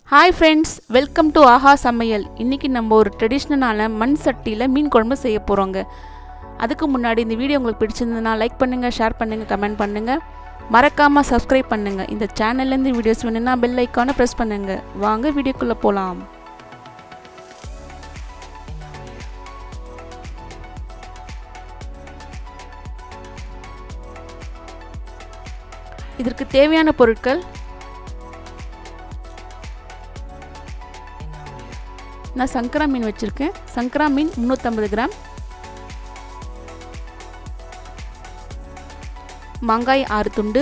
hi friends welcome to Aaha Samayal இன்றைக்கி நம்ம ஒரு ட்ரெடிஷ்னலான மண் சட்டியில் மீன் குழம்பு செய்ய போகிறோங்க அதுக்கு முன்னாடி இந்த வீடியோ உங்களுக்கு பிடிச்சிருந்ததுன்னா லைக் பண்ணுங்கள் ஷேர் பண்ணுங்கள் கமெண்ட் பண்ணுங்கள் மறக்காமல் சப்ஸ்கிரைப் பண்ணுங்கள் இந்த சேனல்லேருந்து வீடியோஸ் வேணும்னா பெல் ஐக்கானை ப்ரெஸ் பண்ணுங்கள் வாங்க வீடியோக்குள்ளே போகலாம் இதற்கு தேவையான பொருட்கள் நான் சங்கரா மீன் வச்சுருக்கேன் சங்கரா மீன் முந்நூற்றம்பது கிராம் மாங்காய் ஆறு துண்டு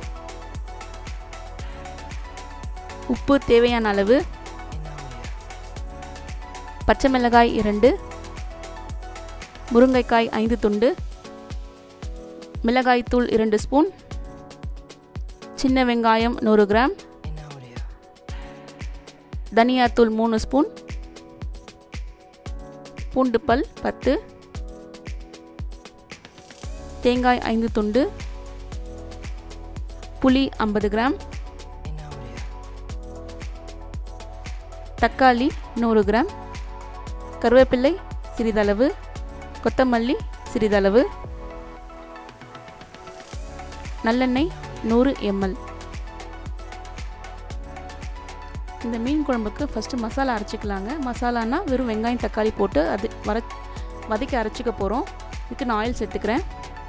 உப்பு தேவையான அளவு பச்சை மிளகாய் இரண்டு முருங்கைக்காய் ஐந்து துண்டு மிளகாய் தூள் இரண்டு ஸ்பூன் சின்ன வெங்காயம் நூறு கிராம் தனியாத்தூள் மூணு ஸ்பூன் பூண்டு பல் பத்து தேங்காய் ஐந்து துண்டு புளி ஐம்பது கிராம் தக்காளி நூறு கிராம் கருவேப்பிள்ளை சிறிதளவு கொத்தமல்லி சிறிதளவு நல்லெண்ணெய் நூறு எம்எல் இந்த மீன் குழம்புக்கு ஃபஸ்ட்டு மசாலா அரைச்சிக்கலாங்க மசாலானா வெறும் வெங்காயம் தக்காளி போட்டு அது வர வதக்கி அரைச்சிக்க போகிறோம் இதுக்கு நான் ஆயில் சேர்த்துக்கிறேன்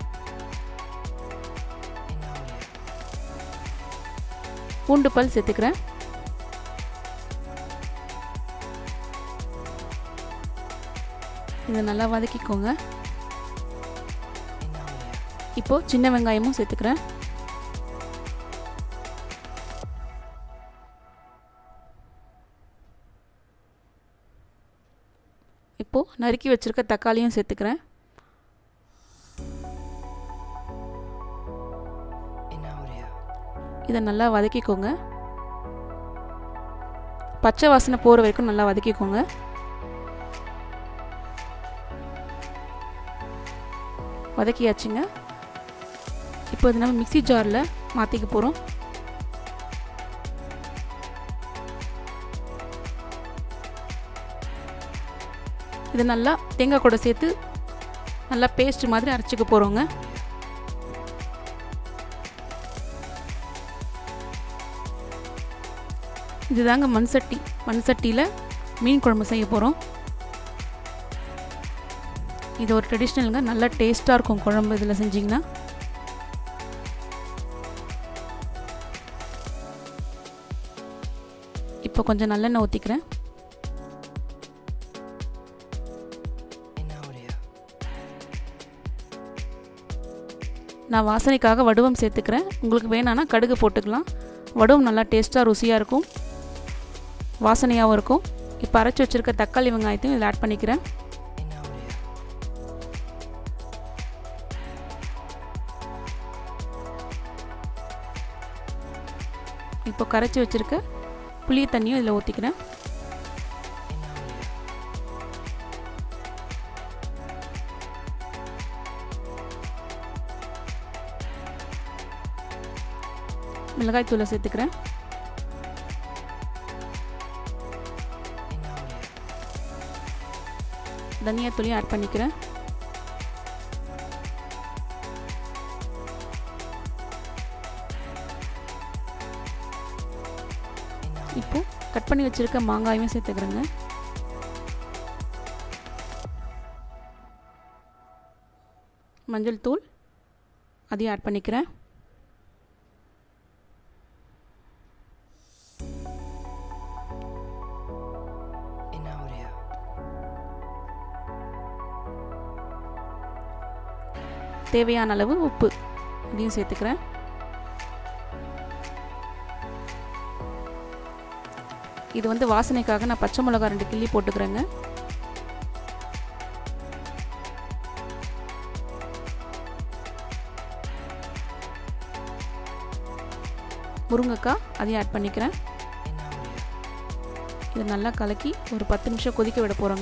பூண்டு பல் சேர்த்துக்கிறேன் இதை நல்லா வதக்கிக்கோங்க இப்போது சின்ன வெங்காயமும் சேர்த்துக்கிறேன் இப்போது நறுக்கி வச்சுருக்க தக்காளியும் சேர்த்துக்கிறேன் இதை நல்லா வதக்கிக்கோங்க பச்சை வாசனை போகிற வரைக்கும் நல்லா வதக்கிக்கோங்க வதக்கியாச்சுங்க இப்போ இது நம்ம மிக்சி ஜாரில் மாற்றிக்க போகிறோம் இது நல்லா தேங்காய் கூட சேர்த்து நல்லா பேஸ்ட் மாதிரி அரைச்சிக்க போகிறோங்க இதுதாங்க மண் சட்டி மண் சட்டியில் மீன் குழம்பு செய்ய போகிறோம் இது ஒரு ட்ரெடிஷ்னலுங்க நல்லா டேஸ்ட்டாக இருக்கும் குழம்பு இதில் செஞ்சிங்கன்னா இப்போ கொஞ்சம் நல்லெண்ணெய் ஊற்றிக்கிறேன் நான் வாசனைக்காக வடுவம் சேர்த்துக்கிறேன் உங்களுக்கு வேணான்னா கடுகு போட்டுக்கலாம் வடுவம் நல்லா டேஸ்ட்டாக ருசியாக இருக்கும் வாசனையாகவும் இருக்கும் இப்போ அரைச்சி வச்சுருக்க தக்காளி வெங்காயத்தையும் இதில் ஆட் பண்ணிக்கிறேன் இப்போ கரைச்சி வச்சுருக்க புளி தண்ணியும் இதில் ஊற்றிக்கிறேன் மிளகாய் தூளை சேர்த்துக்கிறேன் தனியா தூளையும் ஆட் பண்ணிக்கிறேன் இப்போ கட் பண்ணி வச்சுருக்க மாங்காயும் சேர்த்துக்கிறேங்க மஞ்சள் தூள் அதையும் ஆட் பண்ணிக்கிறேன் தேவையான அளவு உப்பு அதையும் சேர்த்துக்கிறேன் இது வந்து வாசனைக்காக நான் பச்சை மிளகா ரெண்டு கிள்ளி போட்டுக்கிறேங்க முருங்கைக்காய் அதையும் ஆட் பண்ணிக்கிறேன் இது நல்லா கலக்கி ஒரு பத்து நிமிஷம் கொதிக்க விட போகிறோங்க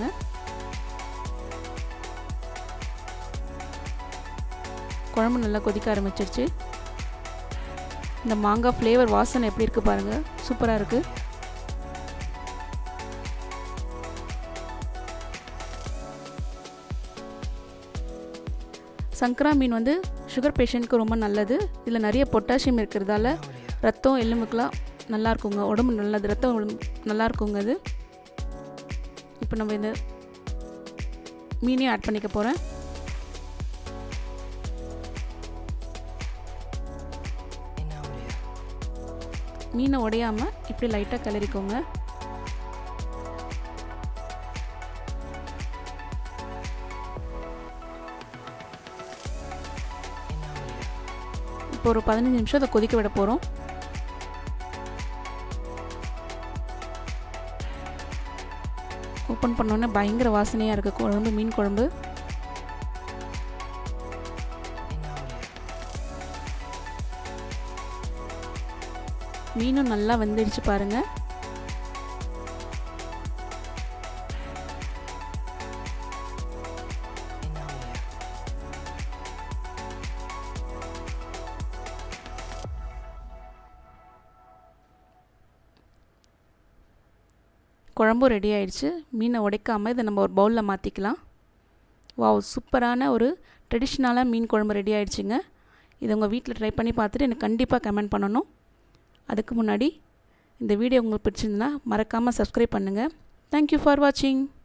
குழம்பு நல்லா கொதிக்க ஆரம்பிச்சிருச்சு இந்த மாங்காய் ஃப்ளேவர் வாசனை எப்படி இருக்குது பாருங்கள் சூப்பராக இருக்குது சங்கரா மீன் வந்து சுகர் பேஷண்ட்க்கு ரொம்ப நல்லது இதில் நிறைய பொட்டாசியம் இருக்கிறதால ரத்தம் எலும்புக்கெலாம் நல்லா இருக்குங்க உடம்பு நல்லது ரத்தம் உடம்பு நல்லா இருக்குங்க அது இப்போ நம்ம இந்த மீனையும் ஆட் பண்ணிக்க போகிறேன் மீனை உடையாமல் இப்படி லைட்டாக கிளறிக்கோங்க இப்போ ஒரு பதினஞ்சு நிமிஷம் அதை கொதிக்க விட போகிறோம் ஓப்பன் பண்ணோன்னே பயங்கர வாசனையாக இருக்குது குழம்பு மீன் குழம்பு மீனும் நல்லா வெந்துடுச்சு பாருங்கள் குழம்பும் ரெடி ஆயிடுச்சு மீனை உடைக்காமல் இதை நம்ம ஒரு பவுலில் மாற்றிக்கலாம் வாவ் சூப்பரான ஒரு ட்ரெடிஷ்னலாக மீன் குழம்பு ரெடி ஆயிடுச்சுங்க இதை உங்கள் வீட்டில் ட்ரை பண்ணி பார்த்துட்டு எனக்கு கண்டிப்பாக கமெண்ட் பண்ணணும் அதுக்கு முன்னாடி இந்த வீடியோ உங்களுக்கு பிடிச்சிருந்துன்னா மறக்காமல் சப்ஸ்கிரைப் பண்ணுங்கள் தேங்க்யூ ஃபார் வாட்சிங்